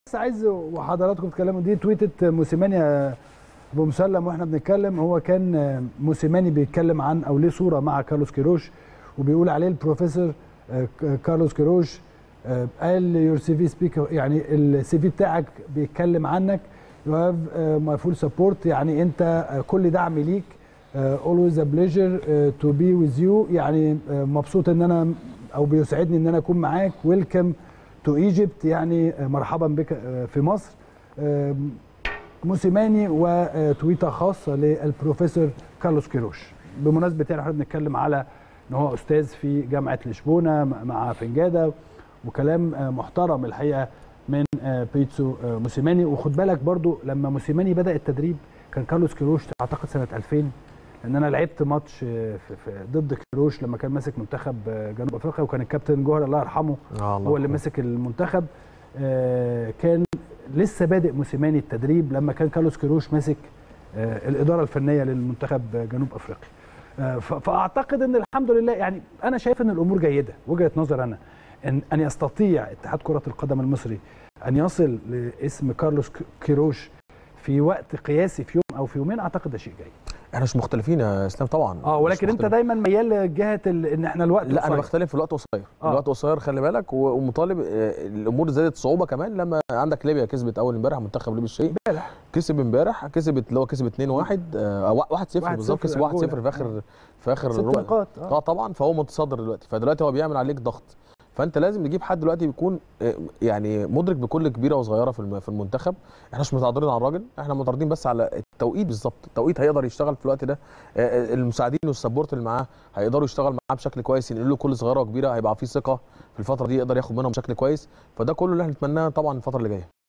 بس عايز وحضراتكم تتكلموا دي تويتة موسيماني يا ابو مسلم واحنا بنتكلم هو كان موسيماني بيتكلم عن او ليه صوره مع كارلوس كيروش وبيقول عليه البروفيسور كارلوس كيروش قال يور سي في سبيك يعني السي في بتاعك بيتكلم عنك يو هاف ماي فول سبورت يعني انت كل دعم ليك اولويز ا بليجر تو بي ويز يو يعني مبسوط ان انا او بيسعدني ان انا اكون معاك ويلكم تو ايجيبت يعني مرحبا بك في مصر موسيماني وتويته خاصه للبروفيسور كارلوس كيروش بمناسبه يعني احنا بنتكلم على ان هو استاذ في جامعه لشبونه مع فنجاده وكلام محترم الحقيقه من بيتسو موسيماني وخد بالك برضو لما موسيماني بدا التدريب كان كارلوس كيروش اعتقد سنه 2000 لان انا لعبت ماتش في في ضد كيروش لما كان ماسك منتخب جنوب افريقيا وكان الكابتن جوهر الله يرحمه آه الله هو اللي ماسك المنتخب كان لسه بادئ موسيماني التدريب لما كان كارلوس كيروش ماسك الاداره الفنيه للمنتخب جنوب افريقيا فاعتقد ان الحمد لله يعني انا شايف ان الامور جيده وجهه نظر انا ان ان يستطيع اتحاد كره القدم المصري ان يصل لاسم كارلوس كيروش في وقت قياسي في يوم او في يومين اعتقد ده شيء جيد احنا مش مختلفين يا اسلام طبعا اه ولكن انت دايما ميال لجهه ان احنا الوقت لا انا بختلف في الوقت قصير آه. الوقت قصير خلي بالك ومطالب الامور زادت صعوبه كمان لما عندك ليبيا كسبت اول امبارح منتخب ليبيا الشيء امبارح كسب امبارح كسبت اللي هو كسب 2 1 1 0 بالظبط كسب 1 0 في اخر في اخر الربع نقاط اه طبعا فهو متصدر دلوقتي فدلوقتي هو بيعمل عليك ضغط فانت لازم تجيب حد دلوقتي يكون يعني مدرك بكل كبيره وصغيره في المنتخب احنا مش متعارضين على الراجل احنا معترضين بس على التوقيت بالظبط التوقيت هيقدر يشتغل في الوقت ده المساعدين والسبورت اللي معاه هيقدروا يشتغل معاه بشكل كويس ينقلوا له كل صغيره وكبيره هيبقى في ثقه في الفتره دي يقدر ياخد منهم بشكل كويس فده كله اللي احنا نتمناه طبعا الفتره اللي جايه